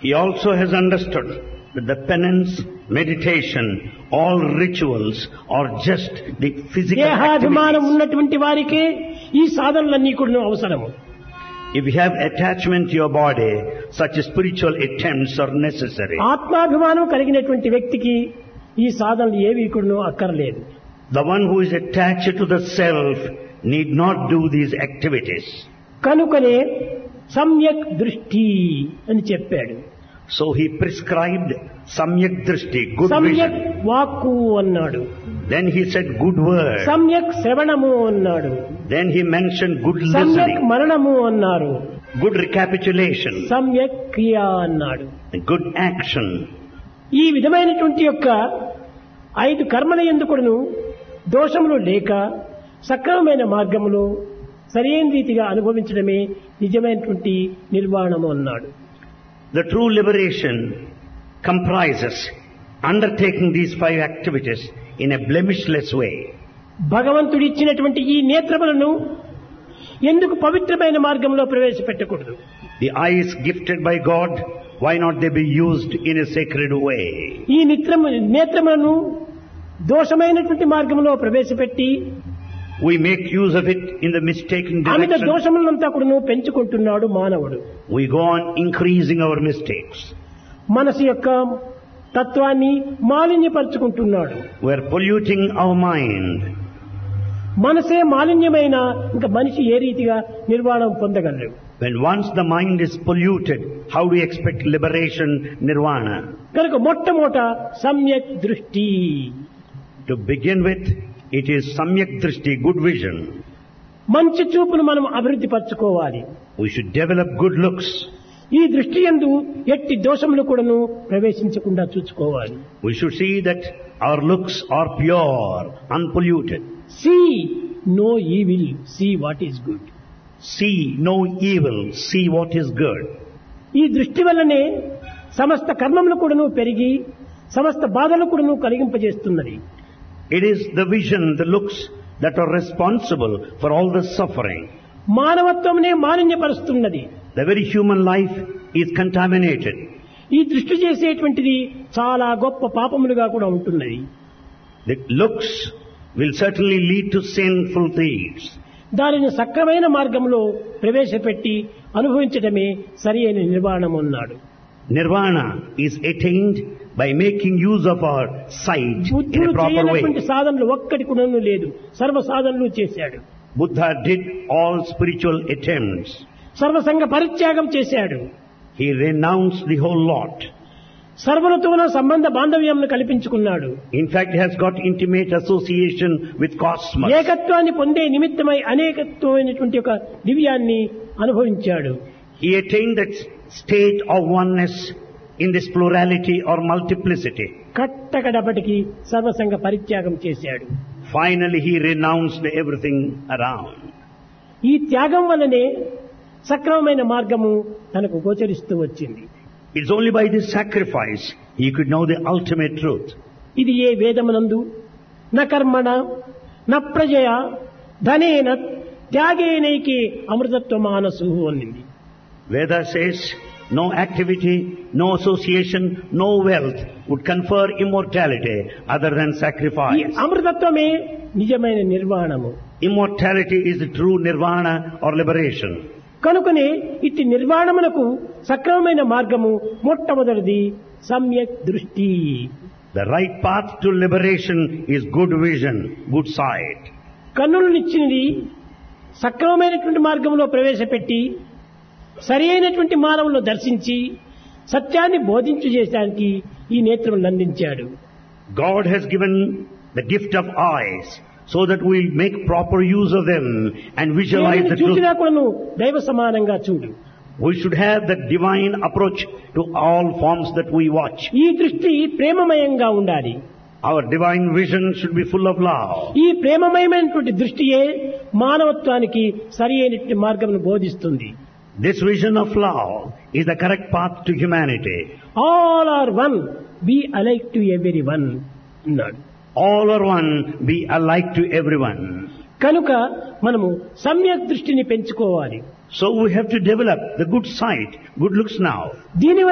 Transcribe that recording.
He also has understood that the penance, meditation, all rituals are just the physical దేహాభిమానం activities. ఉన్నటువంటి వారికే ఈ సాధనలన్నీ కూడా అవసరము If you have attachment to your body, such spiritual attempts are necessary. ఆత్మాభిమానం కలిగినటువంటి వ్యక్తికి ఈ సాధనలు ఏవి కూడా అక్కర్లేదు The one who is attached to the self need not do these activities. కనుకనే సమ్యక్ దృష్టి అని చెప్పాడు So he prescribed samyak drishti, good సమ్యక్ vision. వాక్కు అన్నాడు Then he said good word. సమ్యక్ శ్రవణము అన్నాడు Then he mentioned good సమ్యక్ listening, మరణము అన్నారు good recapitulation, సమ్యక్ క్రియ అన్నాడు good action. ఈ విధమైనటువంటి యొక్క ఐదు కర్మల ఎందుకును దోషములు లేక సక్రమమైన మార్గములో సరైన రీతిగా అనుభవించడమే నిజమైనటువంటి నిర్వాణము అన్నాడు The true liberation comprises undertaking these five activities in a blemishless way. భగవంతుడు ఇచ్చినటువంటి ఈ నేత్రములను ఎందుకు పవిత్రమైన మార్గంలో ప్రవేశపెట్టకూడదు The eyes gifted by God, why not they be used in a sacred way? ఈ నిత్రము నేత్రములను దోషమైనటువంటి మార్గంలో ప్రవేశపెట్టి We make use of it in the mistaken Amit direction. దోషములంతా కూడా పెంచుకుంటున్నాడు మానవుడు We go on increasing our mistakes. మనసు యొక్క తత్వాన్ని మాలిన్యపరుచుకుంటున్నాడు We are polluting our mind. మనసే మాలిన్యమైన ఇంకా మనిషి ఏ రీతిగా నిర్వాణం పొందగలరు When once the mind is polluted, how do you expect liberation, nirvana? కనుక మొట్టమొదట సమ్యక్ దృష్టి To begin with, it is samyak drishti, good vision. మంచి చూపును మనం అభివృద్ధి పరచుకోవాలి We should develop good looks. ఈ దృష్టి ఎందు ఎట్టి దోషములు కూడాను ప్రవేశించకుండా చూసుకోవాలి We should see that our looks are pure, unpolluted. See no evil see what is good See no evil, see what is good. ఈ దృష్టి వల్లనే సమస్త కర్మములు కూడాను పెరిగి సమస్త బాధలు కూడాను కలిగింపజేస్తున్నది It is the vision, the looks that are responsible for all the suffering. మానవత్వమునే మాలిన్యపరుస్తున్నది The very human life is contaminated. ఈ దృష్టి చేసేటువంటిది చాలా గొప్ప పాపములుగా కూడా ఉంటున్నది The looks will certainly lead to sinful deeds. దానిని సక్రమైన మార్గంలో ప్రవేశపెట్టి అనుభవించడమే సరి అయిన నిర్వాణం అన్నాడు Nirvana is attained by making use of our sight in బుద్ధుడు a proper చేయనటువంటి way. సాధనలు ఒక్కటి కూడా లేదు సర్వ సాధనలు చేశాడు Buddha did all spiritual attempts. సర్వసంగ పరిత్యాగం చేశాడు He renounced the whole lot. సర్వులతోన సంబంధ బాంధవ్యంను కల్పించుకున్నాడు In fact, he has got intimate association with cosmos. ఏకత్వాన్ని పొందే నిమిత్తమై అనేకత్వమైనటువంటి ఒక దివ్యాన్ని అనుభవించాడు He attained that state of oneness in this plurality or multiplicity. కట్టకడపటికి సర్వసంగ పరిత్యాగం చేశాడు Finally, he renounced everything around. ఈ త్యాగం వల్లనే సక్రమమైన మార్గము తనకు గోచరిస్తూ వచ్చింది It's only by this sacrifice he could know the ultimate truth. ఇది ఏ వేదమునందు న కర్మణ న ప్రజయ ధనేన త్యాగేనైకి అమృతత్వ మానసు అనింది Veda says no activity, no association, no wealth would confer immortality other than ఈ sacrifice. అమృతత్వమే నిజమైన నిర్వాణము Immortality is the true nirvana or liberation. కనుకనే ఇట్టి నిర్వాణమునకు సక్రమమైన మార్గము మొట్టమొదటిది సమ్యక్ దృష్టి The right path to liberation is good vision, good sight. కన్నులనిచ్చినది సక్రమమైనటువంటి మార్గంలో ప్రవేశపెట్టి సరి అయినటువంటి మానవులను దర్శించి సత్యాన్ని బోధించు చేయడానికి ఈ నేత్రములను అందించాడు God has given the gift of eyes so that we make proper use of them and visualize ఏది the truth. చూసినా కూడా నువ్వు దైవ సమానంగా చూడు We should have the divine approach to all forms that we watch. ఈ దృష్టి ప్రేమమయంగా ఉండాలి Our divine vision should be full of love. ఈ ప్రేమమయమైనటువంటి దృష్టియే మానవత్వానికి సరి అయినటువంటి మార్గమును బోధిస్తుంది This vision of love is the correct path to humanity. All are one be alike to every one అన్నాడు All are one, be alike to everyone. కనుక మనము సమ్యక్ దృష్టిని పెంచుకోవాలి So we have to develop the good sight, good looks now. దీని